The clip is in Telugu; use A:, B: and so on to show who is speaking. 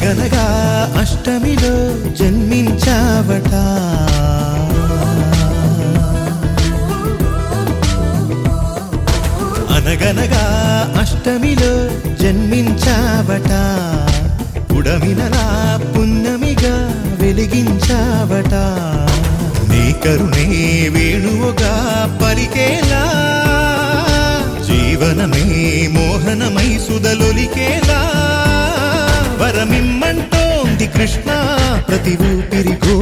A: అనగనగా అష్టమిలో జన్మించావట అనగనగా అష్టమిలో జన్మించావట ఉడమినలా పున్నమిగా వెలిగించావట నీ కరుణే వేణువుగా పలికేలా జీవనమే మోహనమై సుదలొలికేలా వరమిమ్మంటోంది కృష్ణ ప్రతి ఊపిరి